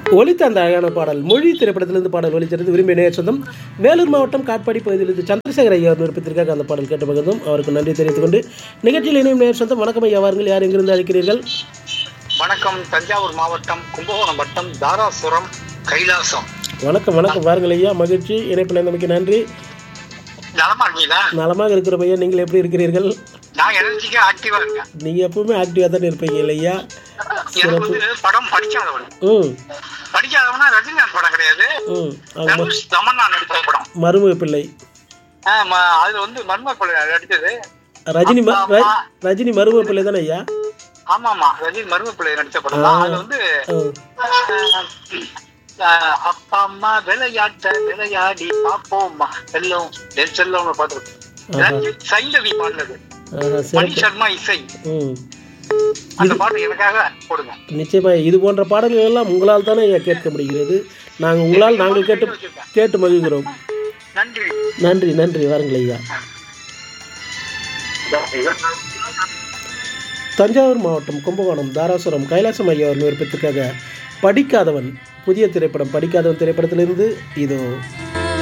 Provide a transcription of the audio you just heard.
ஒலித்த அந்த அழகான பாடல் மொழி திரைப்படத்திலிருந்து பாடல் ஒலித்தது விரும்பிய நேர் சொந்தம் வேலூர் மாவட்டம் காட்பாடி பகுதியிலிருந்து சந்திரசேகர் ஐயா விருப்பத்திற்காக அந்த பாடல் கேட்டு பகிர்ந்தோம் அவருக்கு நன்றி தெரிவித்துக் கொண்டு நிகழ்ச்சியில் இணையும் நேர் சொந்தம் வணக்கம் ஐயா வாருங்கள் யார் எங்கிருந்து அழைக்கிறீர்கள் வணக்கம் தஞ்சாவூர் மாவட்டம் கும்பகோணம் வட்டம் தாராசுரம் கைலாசம் வணக்கம் வணக்கம் வாருங்கள் ஐயா மகிழ்ச்சி இணைப்பில் இருந்தமைக்கு நன்றி நலமா இருக்கீங்களா நலமாக இருக்கிற பையன் நீங்கள் எப்படி இருக்கிறீர்கள் நான் எனர்ஜிக்கா ஆக்டிவா இருக்கேன் நீங்கள் எப்பவுமே ஆக்டிவாக தானே இருப்பீங்க இல்லையா எனக்கு வந்து படம் படிக்காதவன் ம் படிக்காதவனா ரஜினிகாந்த் படம் கிடையாது ம் அது ம- தனுஷ் தமன்னா நடித்த படம் மருமக பிள்ளை ஆ, ம- அதுல வந்து மர்ம பிள்ளை நடித்தது ரஜினி ம- ர- ரஜினி மருமக பிள்ளை தானே ஐயா ஆமா ஆமா ரஜினி மர்ம பிள்ளை நடித்த படம் தான் அது வந்து ம். ஆ, அப்பா அம்மா விளையாட்ட விளையாடி பாப்போம்மா செல்லம் டெல் செல்லம் பார்த்துருக்கோம் சைந்தவி பாடினது ஆஹா, மணி சிறப்பு சர்மா இசை ம் அந்த பாட்டு எனக்காக போடுங்க நிச்சயமாக இது போன்ற பாடல்கள் எல்லாம் உங்களால் தானே ஐயா கேட்க முடிகிறது நாங்கள் உங்களால் நாங்கள் கேட்டு கேட்டு மகிழ்கிறோம் நன்றி நன்றி நன்றி வாருங்கள் ஐயா தஞ்சாவூர் மாவட்டம் கும்பகோணம் தாராசுரம் கைலாசம் ஐயா அவர் விருப்பத்திற்காக படிக்காதவன் புதிய திரைப்படம் படிக்காதவன் திரைப்படத்திலிருந்து இதோ